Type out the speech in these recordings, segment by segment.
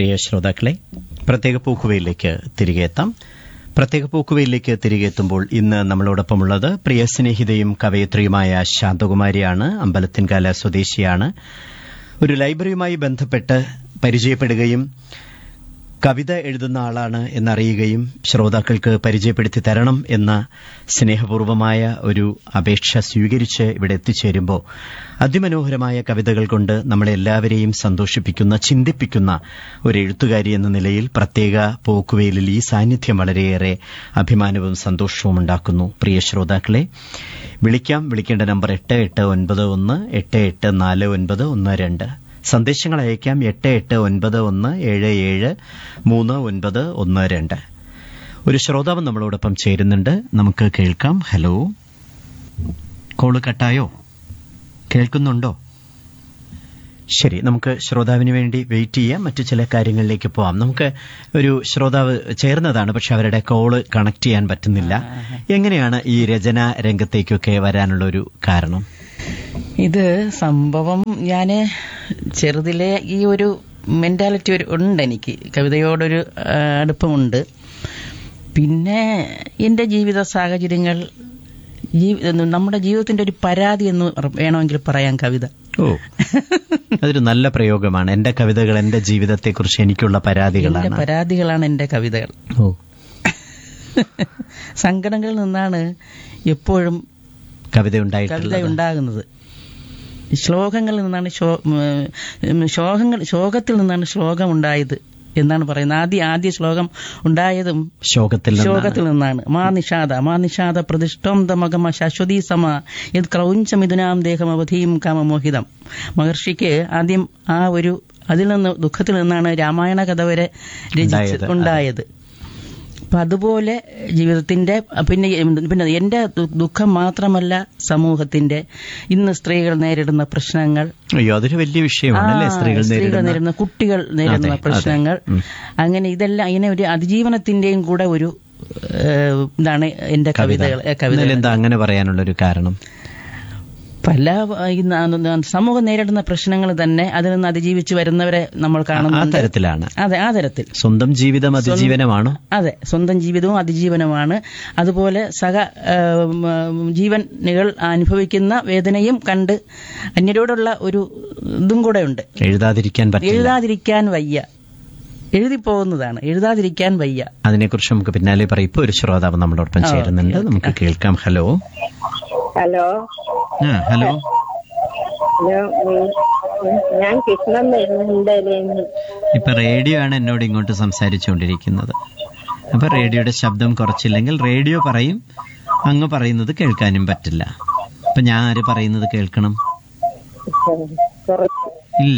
പ്രിയ ശ്രോതാക്കളെ പ്രത്യേക പൂക്കുവയിലേക്ക് തിരികെ എത്താം പ്രത്യേക പൂക്കുവയിലേക്ക് തിരികെ എത്തുമ്പോൾ ഇന്ന് നമ്മളോടൊപ്പമുള്ളത് പ്രിയ സ്നേഹിതയും കവയത്രിയുമായ ശാന്തകുമാരിയാണ് അമ്പലത്തിൻകാല സ്വദേശിയാണ് ഒരു ലൈബ്രറിയുമായി ബന്ധപ്പെട്ട് പരിചയപ്പെടുകയും കവിത എഴുതുന്ന ആളാണ് എന്നറിയുകയും ശ്രോതാക്കൾക്ക് പരിചയപ്പെടുത്തി തരണം എന്ന സ്നേഹപൂർവമായ ഒരു അപേക്ഷ സ്വീകരിച്ച് ഇവിടെ എത്തിച്ചേരുമ്പോൾ അതിമനോഹരമായ കവിതകൾ കൊണ്ട് നമ്മളെ എല്ലാവരെയും സന്തോഷിപ്പിക്കുന്ന ചിന്തിപ്പിക്കുന്ന ഒരു എഴുത്തുകാരി എന്ന നിലയിൽ പ്രത്യേക പോക്കുവെയിലിൽ ഈ സാന്നിധ്യം വളരെയേറെ അഭിമാനവും സന്തോഷവും ഉണ്ടാക്കുന്നു പ്രിയ ശ്രോതാക്കളെ വിളിക്കാം വിളിക്കേണ്ട നമ്പർ എട്ട് എട്ട് ഒൻപത് ഒന്ന് എട്ട് എട്ട് നാല് ഒൻപത് ഒന്ന് രണ്ട് സന്ദേശങ്ങൾ അയക്കാം എട്ട് എട്ട് ഒൻപത് ഒന്ന് ഏഴ് ഏഴ് മൂന്ന് ഒൻപത് ഒന്ന് രണ്ട് ഒരു ശ്രോതാവ് നമ്മളോടൊപ്പം ചേരുന്നുണ്ട് നമുക്ക് കേൾക്കാം ഹലോ കോള് കട്ടായോ കേൾക്കുന്നുണ്ടോ ശരി നമുക്ക് ശ്രോതാവിന് വേണ്ടി വെയിറ്റ് ചെയ്യാം മറ്റു ചില കാര്യങ്ങളിലേക്ക് പോവാം നമുക്ക് ഒരു ശ്രോതാവ് ചേർന്നതാണ് പക്ഷെ അവരുടെ കോള് കണക്ട് ചെയ്യാൻ പറ്റുന്നില്ല എങ്ങനെയാണ് ഈ രചന രംഗത്തേക്കൊക്കെ വരാനുള്ള ഒരു കാരണം ഇത് സംഭവം ഞാന് ചെറുതിലെ ഈ ഒരു മെന്റാലിറ്റി ഒരു ഉണ്ട് എനിക്ക് കവിതയോടൊരു ആ, അടുപ്പമുണ്ട് പിന്നെ എൻ്റെ ജീവിത സാഹചര്യങ്ങൾ ജീവി- നമ്മുടെ ജീവിതത്തിന്റെ ഒരു പരാതി എന്ന് വേണമെങ്കിൽ പറയാം കവിത ഓ അതൊരു നല്ല പ്രയോഗമാണ് എന്റെ കവിതകൾ എന്റെ ജീവിതത്തെക്കുറിച്ച് എനിക്കുള്ള എന്റെ പരാതികളാണ് പരാതികളാണ് എൻ്റെ കവിതകൾ ഓ സങ്കടങ്ങളിൽ നിന്നാണ് എപ്പോഴും കവിത കവിത ഉണ്ടായിട്ടുള്ളത് ഉണ്ടാകുന്നത് ശ്ലോകങ്ങളിൽ നിന്നാണ് ശോ- ഉം, ശോകങ്ങൾ ശോകത്തിൽ നിന്നാണ് ശ്ലോകം ഉണ്ടായത് എന്നാണ് പറയുന്നത് ആദ്യ ആദ്യ ശ്ലോകം ഉണ്ടായതും ശോകത്തിൽ നിന്നാണ് ശോകത്തിൽ നിന്നാണ് മാ നിഷാദ മാ നിഷാദ പ്രതിഷ്ഠം തമകമ ശാശ്വതീ സമ യത് ക്രൗഞ്ചമിഥുനാം ദേഹം അവധീം കാമമോഹിതം മഹർഷിക്ക് ആദ്യം ആ ഒരു അതിൽ നിന്ന് ദുഃഖത്തിൽ നിന്നാണ് രാമായണ കഥ വരെ രചിച്ച് ഉണ്ടായത്, അതെ. ഉണ്ടായത് അപ്പൊ അതുപോലെ ജീവിതത്തിന്റെ പിന്നെ പിന്നെ എന്റെ ദു- ദുഃഖം മാത്രമല്ല സമൂഹത്തിന്റെ ഇന്ന് സ്ത്രീകൾ നേരിടുന്ന പ്രശ്നങ്ങൾ അയ്യോ അതൊരു വലിയ വിഷയമാണ് അല്ലേ ആ, സ്ത്രീകൾ നേരിടുന്ന നേരിടുന്ന കുട്ടികൾ നേരിടുന്ന അതെ, അതെ. പ്രശ്നങ്ങൾ ഉം. അങ്ങനെ ഇതെല്ലാം ഇങ്ങനെ ഒരു അതിജീവനത്തിന്റെയും കൂടെ ഒരു ഏഹ്, ഇതാണ് എന്റെ കവിതകൾ ഏഹ്, കവിതകൾ എന്നാൽ എന്താ അങ്ങനെ പറയാനുള്ള ഒരു കാരണം പല ഏഹ്, ഈ ന- ന- സമൂഹം നേരിടുന്ന പ്രശ്നങ്ങൾ തന്നെ അതിൽ നിന്ന് അതിജീവിച്ച് വരുന്നവരെ നമ്മൾ ആ കാണുന്നുണ്ട് തരത്തിലാണ് അതെ ആ തരത്തിൽ സ്വന്തം ജീവിതം അതിജീവനമാണോ അതെ സ്വന്തം ജീവിതവും അതിജീവനമാണ് അതുപോലെ സഹ ഏഹ്, ഉം, ജീവനുകൾ അനുഭവിക്കുന്ന വേദനയും കണ്ട് അന്യരോടുള്ള ഒരു ഇതും കൂടെ ഉണ്ട് എഴുതാതിരിക്കാൻ പറ്റില്ല എഴുതാതിരിക്കാൻ വയ്യ എഴുതി പോകുന്നതാണ് എഴുതാതിരിക്കാൻ വയ്യ അതിനെക്കുറിച്ച് നമുക്ക് പിന്നാലെ പറയും ഇപ്പൊ ഒരു ശ്രോതാവ് നമ്മളോടൊപ്പം ആ, ചേരുന്നുണ്ട് ഓക്കേ, നമുക്ക് കേൾക്കാം ഹലോ ഹലോ ആ ഹലോ ഹലോ ഉം, ഞാൻ കൃഷ്ണൻ വരുന്നുണ്ട് ഇപ്പൊ റേഡിയോ ആണ് എന്നോട് ഇങ്ങോട്ട് സംസാരിച്ചുകൊണ്ടിരിക്കുന്നത് അപ്പൊ റേഡിയോയുടെ ശബ്ദം കുറച്ചില്ലെങ്കിൽ റേഡിയോ പറയും അങ്ങ് പറയുന്നത് കേൾക്കാനും പറ്റില്ല അപ്പൊ ഞാൻ ആര് പറയുന്നത് കേൾക്കണം കുറച്ച് ഇല്ല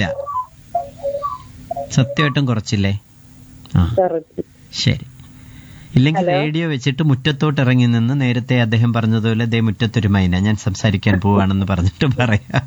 സത്യമായിട്ടും കുറച്ചില്ലേ ആ കുറച്ച് ശരി ഇല്ലെങ്കിൽ റേഡിയോ വെച്ചിട്ട് മുറ്റത്തോട്ട് ഇറങ്ങി നിന്ന് നേരത്തെ അദ്ദേഹം പറഞ്ഞതുപോലെ ദേ മുറ്റത്തൊരു മൈന ഞാൻ സംസാരിക്കാൻ പോവാണെന്ന് പറഞ്ഞിട്ട് പറയാം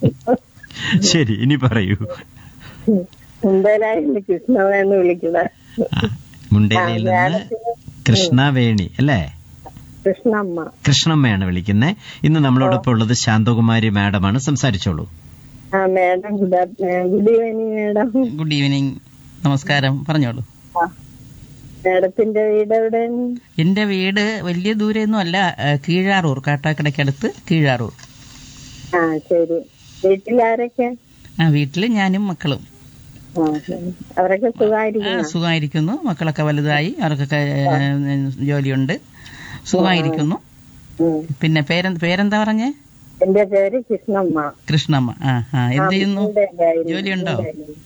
ശരി ഇനി പറയൂ മുമ്പേലായിരുന്നു കൃഷ്ണനെന്ന് വിളിക്കുന്നത് ആ, മുണ്ടേലിയിൽ നിന്ന് കൃഷ്ണവേണി അല്ലേ കൃഷ്ണമ്മ കൃഷ്ണമ്മയാണ് വിളിക്കുന്നത് ഇന്ന് നമ്മളോടൊപ്പം ഉള്ളത് ശാന്തകുമാരി മാഡമാണ് സംസാരിച്ചോളൂ ആ madam good good evening madam good evening നമസ്കാരം പറഞ്ഞോളൂ ആ. മേഡത്തിന്റെ വീട് എവിടെ എന്റെ വീട് വലിയ ദൂരെയൊന്നും അല്ല ഏഹ്, കീഴാറൂർ കാട്ടാക്കടയ്ക്കടുത്ത് കീഴാറൂർ ആ ശരി വീട്ടിലാരൊക്കെ ആ വീട്ടില് ഞാനും മക്കളും ആ അവരൊക്കെ ആ, സുഖമായിരിക്കുന്നു സുഖമായിരിക്കുന്നു മക്കളൊക്കെ വലുതായി അവർക്കൊക്കെ ഏഹ്, ജോലിയുണ്ട് സുഖമായിരിക്കുന്നു ഉം. പിന്നെ പേരെന്ത് പേരെന്താ പറഞ്ഞേ എന്റെ പേര് കൃഷ്ണമ്മ കൃഷ്ണമ്മ ആ ആ എന്ത് ചെയ്യുന്നു ഉണ്ടായിരുന്നു. ജോലിയുണ്ടോ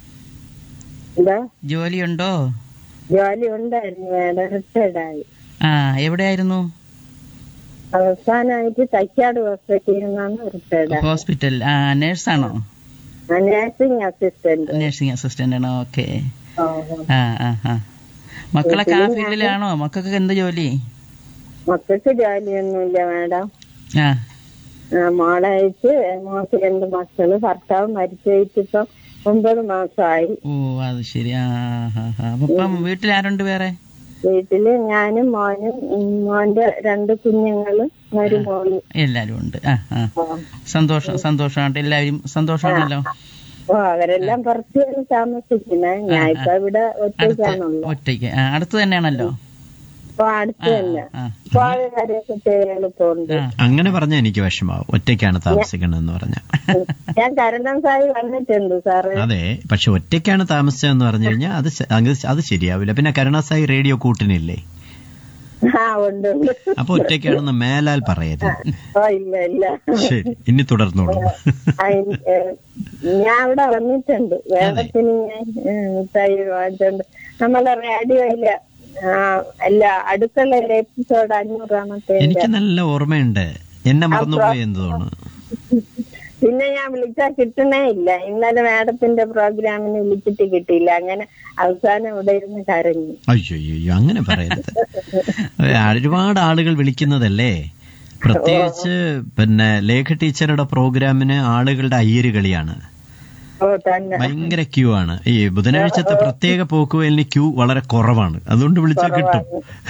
എന്താ ജോലിയുണ്ടോ ജോലി ഉണ്ടായിരുന്നു മേഡം റിട്ടയർഡായി ആ എവിടെയായിരുന്നു അവസാനമായിട്ട് തൈക്കാട് ഹോസ്പിറ്റലിൽ നിന്നാണ് റിട്ടയർഡ് ഹോസ്പിറ്റൽ ആ നേഴ്സാണോ നഴ്സിംഗ് അസിസ്റ്റന്റ് നഴ്സിംഗ് അസിസ്റ്റന്റ് ആണോ ഓക്കെ ആ ആ ആ മക്കളൊക്കെ ആ ഫീൽഡിലാണോ മക്കൾക്ക് എന്ത് ജോലി മക്കൾക്ക് ജോലിയൊന്നുമില്ല മാഡം ആ ആ, മോളെ അയച്ച് മോക്ക് രണ്ട് മക്കള് ഭർത്താവ് മരിച്ചു ഇപ്പം ഒമ്പത് മാസമായി ഓ അത് ശരി ആ ആ ആ അപ്പൊ ഇപ്പം വീട്ടിൽ ആരുണ്ട് വേറെ വീട്ടില് ഞാനും മോനും ഉം, മോന്റെ രണ്ട് കുഞ്ഞുങ്ങളും ഒരു മോളും എല്ലാരും ഉണ്ട് ആ ആ ആ. സന്തോഷം സന്തോഷമായിട്ട് എല്ലാവരും സന്തോഷമാണല്ലോ ഓ അവരെല്ലാം പുറത്ത് താമസിക്കുന്നേ ഞാൻ ഇപ്പൊ ഇവിടെ അടുത്ത് ഒറ്റയ്ക്കാണുള്ളത് ഒറ്റയ്ക്ക് ആ, അടുത്ത് തന്നെയാണല്ലോ അപ്പൊ അടുത്ത് തന്നെ ആ അപ്പൊ അത് കാര്യമൊക്കെ ചെയ്യാൻ എളുപ്പമുണ്ട് ആ അങ്ങനെ പറഞ്ഞാൽ എനിക്ക് വിഷമാവും ഒറ്റയ്ക്കാണ് താമസിക്കണമെന്ന് പറഞ്ഞ ഞാൻ കരണ്ടം സായി വന്നിട്ടുണ്ട് സാറ് അതെ പക്ഷെ ഒറ്റയ്ക്കാണ് താമസിച്ചതെന്ന് പറഞ്ഞു കഴിഞ്ഞാൽ അത് ശ- അത് അത് ശരിയാവില്ല പിന്നെ കരുണാസായി റേഡിയോ കൂട്ടിനില്ലേ ആ ഉണ്ട് ഉണ്ട് അപ്പൊ ഒറ്റയ്ക്കാണെന്ന് മേലാൽ പറയരുത് ഓ ഇല്ല ഇല്ല ശരി ഇനി തുടർന്നോളൂ ആ, ഏ, ഞാൻ അവിടെ വന്നിട്ടുണ്ട് വേഗത്തിന് ഞാൻ ഏ, മിഠായി വാങ്ങിച്ചോണ്ട് നമ്മളെ റേഡിയോ ഇല്ല ആ അല്ല അടുക്കളയിലെ എപ്പിസോഡ് അഞ്ഞൂറാമത്തെ എനിക്ക് നല്ല ഓർമ്മയുണ്ട് എന്നെ മറന്നുപോയി എന്ന് തോന്നുന്നു പിന്നെ ഞാൻ വിളിച്ചാ കിട്ടണേ ഇല്ല ഇന്നലെ മാഡത്തിന്റെ പ്രോഗ്രാമിന് വിളിച്ചിട്ട് കിട്ടിയില്ല അങ്ങനെ അവസാനം ഇവിടെ ഇരുന്ന് കരഞ്ഞു അയ്യോ അയ്യോ അയ്യോ, അങ്ങനെ പറയരുത് ഒരുപാട് ആളുകൾ വിളിക്കുന്നതല്ലേ പ്രത്യേകിച്ച് പിന്നെ ലേഖ ടീച്ചറുടെ പ്രോഗ്രാമിന് ആളുകളുടെ അയ്യര് കളിയാണ് ഓ തന്നെ ഭയങ്കര ക്യൂ ആണ് ഈ ബുധനാഴ്ചത്തെ പ്രത്യേക പോക്കുവലിന് ക്യൂ വളരെ കുറവാണ് അതുകൊണ്ട് വിളിച്ചാൽ കിട്ടും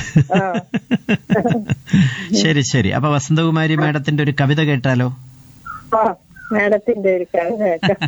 ശരി ശരി അപ്പൊ വസന്തകുമാരി മാഡത്തിന്റെ ഒരു കവിത കേട്ടാലോ ഓ മാഡത്തിന്റെ ഒരു കഥ കേട്ടോ